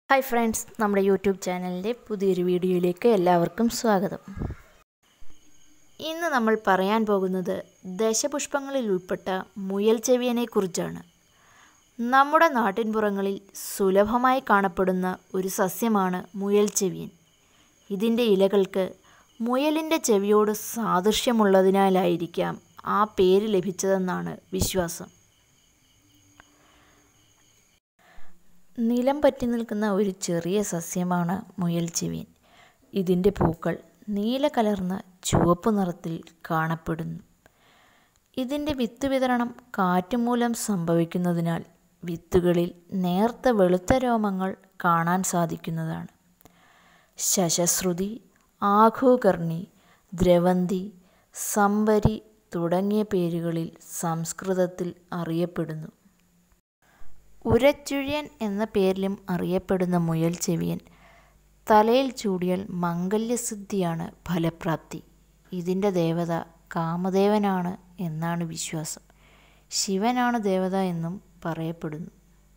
hi friends നമ്മുടെ YouTube ചാനലിൻ്റെ പുതിയൊരു വീഡിയോയിലേക്ക് എല്ലാവർക്കും സ്വാഗതം ഇന്ന് നമ്മൾ പറയാൻ പോകുന്നത് ദശപുഷ്പങ്ങളിൽ ഉൾപ്പെട്ട മുയൽ ചെവിയനെക്കുറിച്ചാണ് നമ്മുടെ നാട്ടിൻപുറങ്ങളിൽ സുലഭമായി കാണപ്പെടുന്ന ഒരു സസ്യമാണ് മുയൽ ചെവിയൻ ഇതിൻ്റെ ഇലകൾക്ക് മുയലിൻ്റെ ചെവിയോട് സാദൃശ്യമുള്ളതിനാലായിരിക്കാം ആ പേര് ലഭിച്ചതെന്നാണ് വിശ്വാസം നിലം പറ്റി നിൽക്കുന്ന ഒരു ചെറിയ സസ്യമാണ് മുയൽ ചെവിയൻ ഇതിൻ്റെ പൂക്കൾ നീല കലർന്ന ചുവപ്പ് നിറത്തിൽ കാണപ്പെടുന്നു ഇതിൻ്റെ വിത്ത് വിതരണം കാറ്റുമൂലം സംഭവിക്കുന്നതിനാൽ വിത്തുകളിൽ നേർത്ത വെളുത്ത രോമങ്ങൾ കാണാൻ സാധിക്കുന്നതാണ് ശശശ്രുതി ആഘൂകർണി ദ്രവന്തി സംബരി തുടങ്ങിയ പേരുകളിൽ സംസ്കൃതത്തിൽ അറിയപ്പെടുന്നു ഉരച്ചുഴിയൻ എന്ന പേരിലും അറിയപ്പെടുന്ന മുയൽ ചെവിയൻ തലയിൽ ചൂടിയാൽ മംഗല്യസിദ്ധിയാണ് ഫലപ്രാപ്തി ഇതിൻ്റെ ദേവത കാമദേവനാണ് എന്നാണ് വിശ്വാസം ശിവനാണ് ദേവത എന്നും പറയപ്പെടുന്നു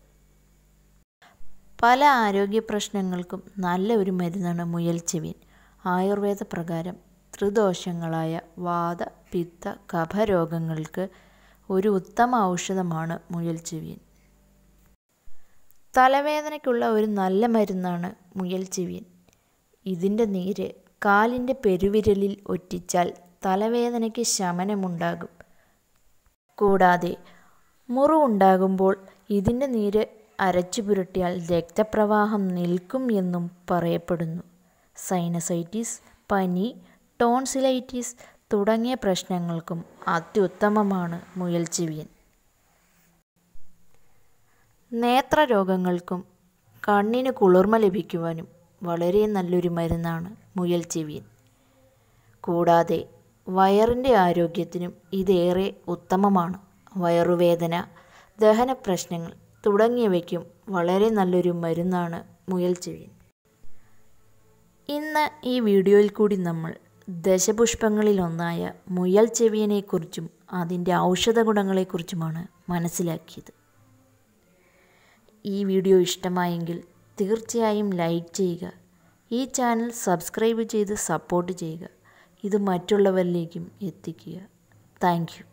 പല ആരോഗ്യ പ്രശ്നങ്ങൾക്കും നല്ല ഒരു മരുന്നാണ് മുയൽ ചെവിയൻ ആയുർവേദ പ്രകാരം ത്രിദോഷങ്ങളായ വാത പിത്ത കഫ രോഗങ്ങൾക്ക് ഒരു ഉത്തമ ഔഷധമാണ് മുയൽ ചെവിയൻ തലവേദനയ്ക്കുള്ള ഒരു നല്ല മരുന്നാണ് മുയൽ ചെവിയൻ ഇതിൻ്റെ നീര് കാലിൻ്റെ പെരുവിരലിൽ ഒറ്റിച്ചാൽ തലവേദനയ്ക്ക് ശമനമുണ്ടാകും കൂടാതെ മുറിവുണ്ടാകുമ്പോൾ ഇതിൻ്റെ നീര് അരച്ചു പുരട്ടിയാൽ രക്തപ്രവാഹം നിൽക്കും എന്നും പറയപ്പെടുന്നു സൈനസൈറ്റിസ് പനി ടോൺസിലൈറ്റിസ് തുടങ്ങിയ പ്രശ്നങ്ങൾക്കും അത്യുത്തമമാണ് മുയൽ ചെവിയൻ നേത്രരോഗങ്ങൾക്കും കണ്ണിന് കുളിർമ ലഭിക്കുവാനും വളരെ നല്ലൊരു മരുന്നാണ് മുയൽ ചെവിയൻ കൂടാതെ വയറിൻ്റെ ആരോഗ്യത്തിനും ഇതേറെ ഉത്തമമാണ് വയറുവേദന ദഹന പ്രശ്നങ്ങൾ തുടങ്ങിയവയ്ക്കും വളരെ നല്ലൊരു മരുന്നാണ് മുയൽ ചെവിയൻ ഇന്ന് ഈ വീഡിയോയിൽ കൂടി നമ്മൾ ദശപുഷ്പങ്ങളിലൊന്നായ മുയൽ ചെവിയനെക്കുറിച്ചും അതിൻ്റെ ഔഷധ ഗുണങ്ങളെക്കുറിച്ചുമാണ് മനസ്സിലാക്കിയത് ഈ വീഡിയോ ഇഷ്ടമായെങ്കിൽ തീർച്ചയായും ലൈക്ക് ചെയ്യുക ഈ ചാനൽ സബ്സ്ക്രൈബ് ചെയ്ത് സപ്പോർട്ട് ചെയ്യുക ഇത് മറ്റുള്ളവരിലേക്കും എത്തിക്കുക താങ്ക്